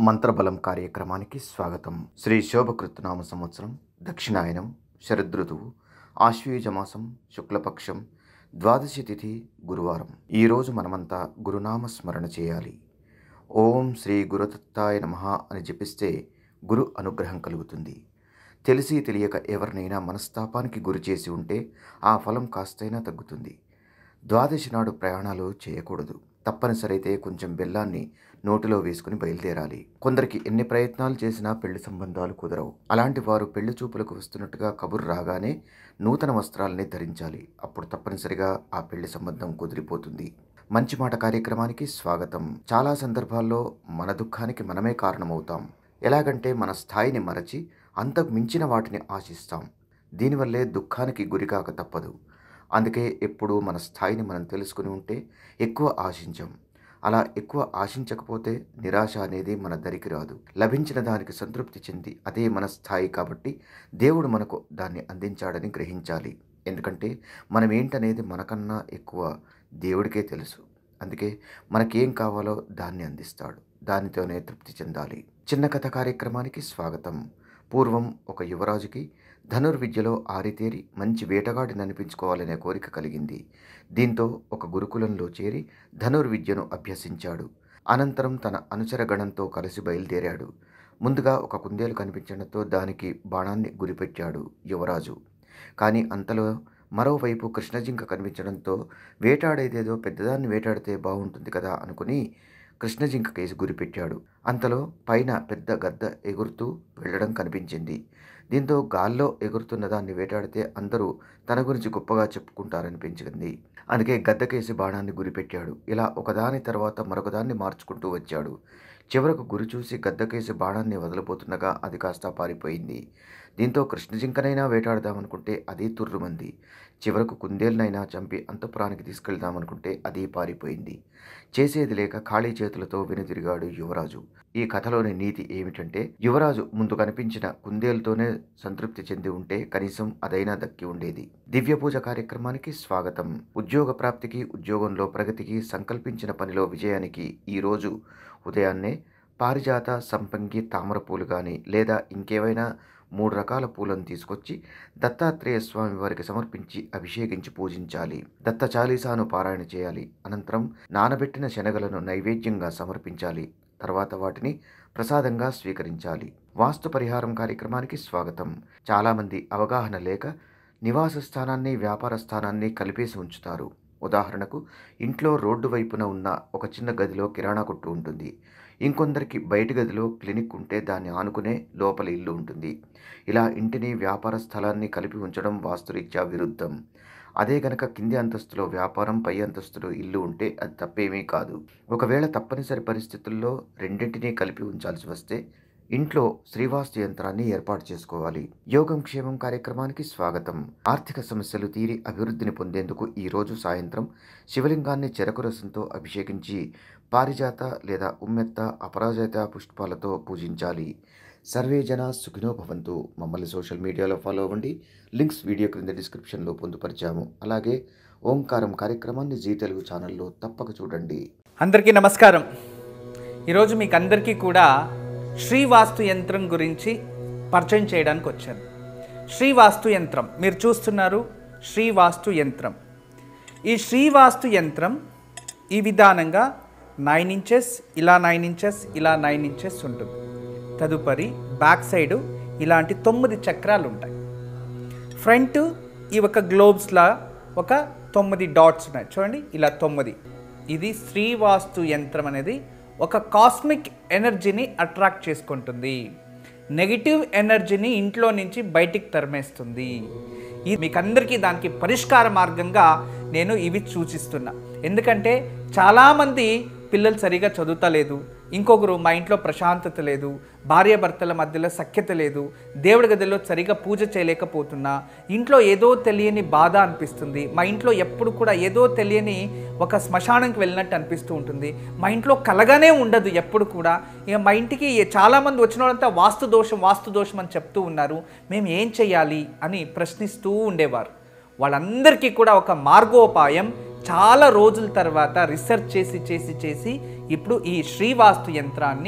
మంత్రబలం కార్యక్రమానికి స్వాగతం శ్రీ శోభకృత్నామ సంవత్సరం దక్షిణాయనం శరదృతువు ఆశ్వయుజ మాసం శుక్లపక్షం ద్వాదశి తిథి గురువారం ఈరోజు మనమంతా గురునామ స్మరణ చేయాలి ఓం శ్రీ గురుదత్తాయ నమః అని జపిస్తే గురు అనుగ్రహం కలుగుతుంది తెలిసి తెలియక ఎవరినైనా మనస్తాపానికి గురి చేసి ఉంటే ఆ ఫలం కాస్తైనా తగ్గుతుంది ద్వాదశి నాడు ప్రయాణాలు చేయకూడదు తప్పనిసరి అయితే కొంచెం బెల్లాన్ని నోటిలో వేసుకుని బయలుదేరాలి కొందరికి ఎన్ని ప్రయత్నాలు చేసినా పెళ్లి సంబంధాలు కుదరవు అలాంటి వారు పెళ్లి చూపులకు వస్తున్నట్టుగా కబురు రాగానే నూతన వస్త్రాలని ధరించాలి అప్పుడు తప్పనిసరిగా ఆ పెళ్లి సంబంధం కుదిరిపోతుంది మంచి మాట కార్యక్రమానికి స్వాగతం చాలా సందర్భాల్లో మన దుఃఖానికి మనమే కారణమవుతాం ఎలాగంటే మన స్థాయిని మరచి అంతకు మించిన వాటిని ఆశిస్తాం దీనివల్లే దుఃఖానికి గురికాక తప్పదు అందుకే ఎప్పుడూ మన స్థాయిని మనం తెలుసుకుని ఉంటే ఎక్కువ ఆశించాం అలా ఎక్కువ ఆశించకపోతే నిరాశ అనేది మన దరికి రాదు లభించిన దానికి సంతృప్తి చెంది అదే మన స్థాయి కాబట్టి దేవుడు మనకు దాన్ని అందించాడని గ్రహించాలి ఎందుకంటే మనం ఏంటనేది మనకన్నా ఎక్కువ దేవుడికే తెలుసు అందుకే మనకేం కావాలో దాన్ని అందిస్తాడు దానితోనే తృప్తి చెందాలి చిన్న కథ కార్యక్రమానికి స్వాగతం పూర్వం ఒక యువరాజుకి ధనుర్విద్యలో ఆరితేరి మంచి వేటగాడిని అనిపించుకోవాలనే కోరిక కలిగింది దీంతో ఒక గురుకులంలో చేరి ధనుర్విద్యను అభ్యసించాడు అనంతరం తన అనుచరగణంతో కలిసి బయలుదేరాడు ముందుగా ఒక కుందేలు కనిపించడంతో దానికి బాణాన్ని గురిపెట్టాడు యువరాజు కానీ అంతలో మరోవైపు కృష్ణజింక కనిపించడంతో వేటాడేదేదో పెద్దదాన్ని వేటాడితే బాగుంటుంది కదా అనుకుని కృష్ణజింక కేసు గురిపెట్టాడు అంతలో పైన పెద్ద గద్ద ఎగురుతూ వెళ్ళడం కనిపించింది దీంతో గాల్లో ఎగురుతున్న దాన్ని వేటాడితే అందరూ తన గురించి గొప్పగా చెప్పుకుంటారనిపించింది అందుకే గద్దకేసి బాణాన్ని గురిపెట్టాడు ఇలా ఒకదాని తర్వాత మరొకదాన్ని మార్చుకుంటూ వచ్చాడు చివరకు గురి చూసి గద్దకేసి బాణాన్ని వదిలిపోతుండగా అది కాస్త పారిపోయింది దీంతో కృష్ణజింకనైనా వేటాడదామనుకుంటే అది తుర్రుమంది చివరకు కుందేలనైనా చంపి అంతఃపురానికి తీసుకెళ్దామనుకుంటే అది పారిపోయింది చేసేది లేక ఖాళీ చేతులతో వెనుదిరిగాడు యువరాజు ఈ కథలోని నీతి ఏమిటంటే యువరాజు ముందు కనిపించిన కుందేలుతోనే సంతృప్తి చెంది ఉంటే కనీసం అదైనా దక్కి ఉండేది దివ్య పూజ కార్యక్రమానికి స్వాగతం ఉద్యోగ ప్రాప్తికి ఉద్యోగంలో ప్రగతికి సంకల్పించిన పనిలో విజయానికి ఈరోజు ఉదయాన్నే పారిజాత సంపంగి తామర పూలు కానీ లేదా ఇంకేవైనా మూడు రకాల పూలను తీసుకొచ్చి దత్తాత్రేయ స్వామి వారికి సమర్పించి అభిషేకించి పూజించాలి దత్త చాలీసాను పారాయణ చేయాలి అనంతరం నానబెట్టిన శనగలను నైవేద్యంగా సమర్పించాలి తర్వాత వాటిని ప్రసాదంగా స్వీకరించాలి వాస్తు పరిహారం కార్యక్రమానికి స్వాగతం చాలామంది అవగాహన లేక నివాస స్థానాన్ని వ్యాపార స్థానాన్ని కలిపేసి ఉంచుతారు ఉదాహరణకు ఇంట్లో రోడ్డు వైపున ఉన్న ఒక చిన్న గదిలో కిరాణా కొట్టు ఉంటుంది ఇంకొందరికి బయటి గదిలో క్లినిక్ ఉంటే దాన్ని ఆనుకునే లోపల ఇల్లు ఉంటుంది ఇలా ఇంటిని వ్యాపార స్థలాన్ని కలిపి ఉంచడం వాస్తురీత్యా విరుద్ధం అదే గనక కింది అంతస్తులో వ్యాపారం పై అంతస్తులో ఇల్లు ఉంటే అది తప్పేమీ కాదు ఒకవేళ తప్పనిసరి పరిస్థితుల్లో రెండింటినీ కలిపి ఉంచాల్సి వస్తే ఇంట్లో శ్రీవాస్తు యంత్రాన్ని ఏర్పాటు చేసుకోవాలి యోగం క్షేమం కార్యక్రమానికి స్వాగతం ఆర్థిక సమస్యలు తీరి అభివృద్ధిని పొందేందుకు ఈ రోజు సాయంత్రం శివలింగాన్ని చెరకు రసంతో అభిషేకించి పారిజాత లేదా ఉమ్మెత్త అపరాజిత పుష్పాలతో పూజించాలి సర్వే జన సుఖినో భవంతు మమ్మల్ని సోషల్ మీడియాలో ఫాలో అవ్వండి లింక్స్ వీడియో క్రింద డిస్క్రిప్షన్లో పొందుపరిచాము అలాగే ఓంకారం కార్యక్రమాన్ని జీ తెలుగు ఛానల్లో తప్పక చూడండి అందరికీ నమస్కారం ఈరోజు మీకు అందరికీ కూడా శ్రీవాస్తు యంత్రం గురించి పరిచయం చేయడానికి వచ్చాను శ్రీవాస్తు యంత్రం మీరు చూస్తున్నారు శ్రీవాస్తు యంత్రం ఈ శ్రీవాస్తు యంత్రం ఈ విధానంగా నైన్ ఇంచెస్ ఇలా నైన్ ఇంచెస్ ఇలా నైన్ ఇంచెస్ ఉంటుంది తదుపరి బ్యాక్ సైడు ఇలాంటి తొమ్మిది చక్రాలు ఉంటాయి ఫ్రంట్ ఈ ఒక గ్లోబ్స్లా ఒక తొమ్మిది డాట్స్ ఉన్నాయి చూడండి ఇలా తొమ్మిది ఇది శ్రీవాస్తు యంత్రం అనేది ఒక కాస్మిక్ ఎనర్జీని అట్రాక్ట్ చేసుకుంటుంది నెగిటివ్ ఎనర్జీని ఇంట్లో నుంచి బయటికి తరిమేస్తుంది ఇది మీకు అందరికీ దానికి పరిష్కార మార్గంగా నేను ఇవి సూచిస్తున్నా ఎందుకంటే చాలామంది పిల్లలు సరిగా చదువుతలేదు ఇంకొకరు మా ఇంట్లో ప్రశాంతత లేదు భార్యాభర్తల మధ్యలో సఖ్యత లేదు దేవుడి గదిలో సరిగా పూజ చేయలేకపోతున్నా ఇంట్లో ఏదో తెలియని బాధ అనిపిస్తుంది మా ఇంట్లో ఎప్పుడు కూడా ఏదో తెలియని ఒక శ్మశానంకి వెళ్ళినట్టు అనిపిస్తూ ఉంటుంది మా ఇంట్లో కలగానే ఉండదు ఎప్పుడు కూడా ఇక మా ఇంటికి చాలామంది వచ్చిన వాళ్ళంతా వాస్తు దోషం వాస్తు దోషం అని చెప్తూ ఉన్నారు మేము ఏం చేయాలి అని ప్రశ్నిస్తూ ఉండేవారు వాళ్ళందరికీ కూడా ఒక మార్గోపాయం చాలా రోజుల తర్వాత రీసెర్చ్ చేసి చేసి చేసి ఇప్పుడు ఈ శ్రీవాస్తు యంత్రాన్ని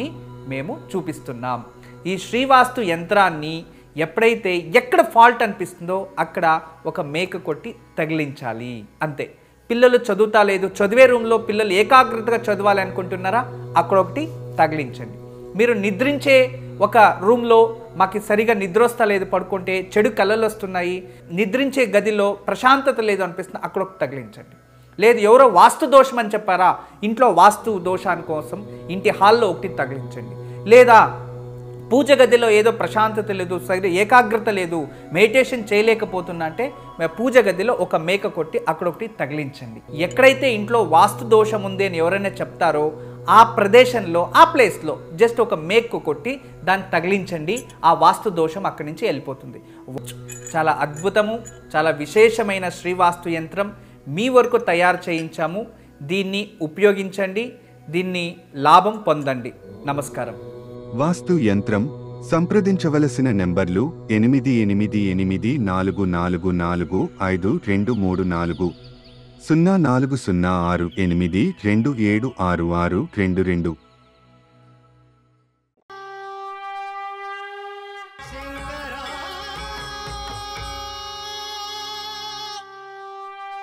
మేము చూపిస్తున్నాం ఈ శ్రీవాస్తు యంత్రాన్ని ఎప్పుడైతే ఎక్కడ ఫాల్ట్ అనిపిస్తుందో అక్కడ ఒక మేక కొట్టి తగిలించాలి అంతే పిల్లలు చదువుతా లేదు చదివే రూమ్లో పిల్లలు ఏకాగ్రతగా చదవాలి అనుకుంటున్నారా అక్కడ ఒకటి తగిలించండి మీరు నిద్రించే ఒక రూమ్లో మాకు సరిగా నిద్ర వస్తా లేదు పడుకుంటే చెడు కళలు వస్తున్నాయి నిద్రించే గదిలో ప్రశాంతత లేదు అనిపిస్తుంది అక్కడ ఒకటి తగిలించండి లేదు ఎవరో వాస్తు దోషం అని చెప్పారా ఇంట్లో వాస్తు దోషాని కోసం ఇంటి హాల్లో ఒకటి తగిలించండి లేదా పూజ గదిలో ఏదో ప్రశాంతత లేదు సరి ఏకాగ్రత లేదు మెడిటేషన్ చేయలేకపోతున్నా అంటే మే- పూజ గదిలో ఒక మేక కొట్టి అక్కడ ఒకటి తగిలించండి ఎక్కడైతే ఇంట్లో వాస్తు దోషం ఉంది అని ఎవరైనా చెప్తారో ఆ ప్రదేశంలో ఆ ప్లేస్లో జస్ట్ ఒక మేకు కొట్టి దాన్ని తగిలించండి ఆ వాస్తు దోషం అక్కడి నుంచి వెళ్ళిపోతుంది చాలా అద్భుతము చాలా విశేషమైన శ్రీవాస్తు యంత్రం మీ వరకు తయారు చేయించాము దీన్ని ఉపయోగించండి దీన్ని లాభం పొందండి నమస్కారం వాస్తు యంత్రం సంప్రదించవలసిన నెంబర్లు ఎనిమిది ఎనిమిది ఎనిమిది నాలుగు నాలుగు నాలుగు ఐదు రెండు మూడు నాలుగు సున్నా నాలుగు సున్నా ఆరు ఎనిమిది రెండు ఏడు ఆరు ఆరు రెండు రెండు శంకర